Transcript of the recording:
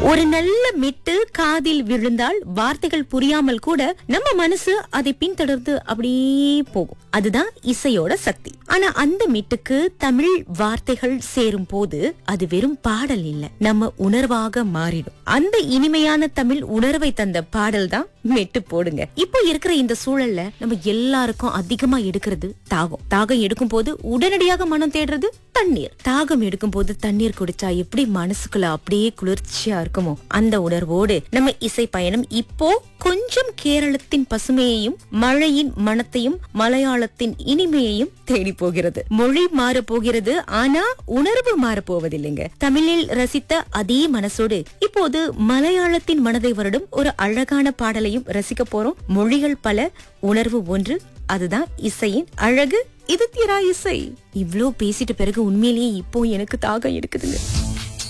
ஒரு நல்ல மெட்டு காதில் விழுந்தால் வார்த்தைகள் புரியாமல் கூட நம்ம மனசு அதை பின்தொடர்ந்து அப்படியே போகும் அதுதான் இசையோட சக்தி ஆனா அந்த மெட்டுக்கு தமிழ் வார்த்தைகள் சேரும் போது அது வெறும் பாடல் இல்ல நம்ம உணர்வாக மாறிடும் அந்த இனிமையான தமிழ் உணர்வை தந்த பாடல் தான் மெட்டு போடுங்க இப்போ இருக்கிற இந்த சூழல்ல நம்ம எல்லாருக்கும் அதிகமா எடுக்கிறது தாகம் தாகம் எடுக்கும் போது உடனடியாக மனம் தேடுறது தண்ணீர் தாகம் எடுக்கும் போது தண்ணீர் குடிச்சா எப்படி மனசுக்குள்ள அப்படியே குளிர்ச்சியா இருக்குமோ அந்த உணர்வோடு நம்ம இசை பயணம் இப்போ கொஞ்சம் கேரளத்தின் பசுமையையும் மழையின் மனத்தையும் மலையாளத்தின் இனிமையையும் தேடி போகிறது மொழி மாற போகிறது ஆனா உணர்வு மாற போவதில்லைங்க தமிழில் ரசித்த அதே மனசோடு இப்போது மலையாளத்தின் மனதை வருடும் ஒரு அழகான பாடலையும் ரசிக்க போறோம் மொழிகள் பல உணர்வு ஒன்று அதுதான் இசையின் அழகு இது திரா இசை இவ்ளோ பேசிட்ட பிறகு உண்மையிலேயே இப்போ எனக்கு தாகம் எடுக்குதுங்க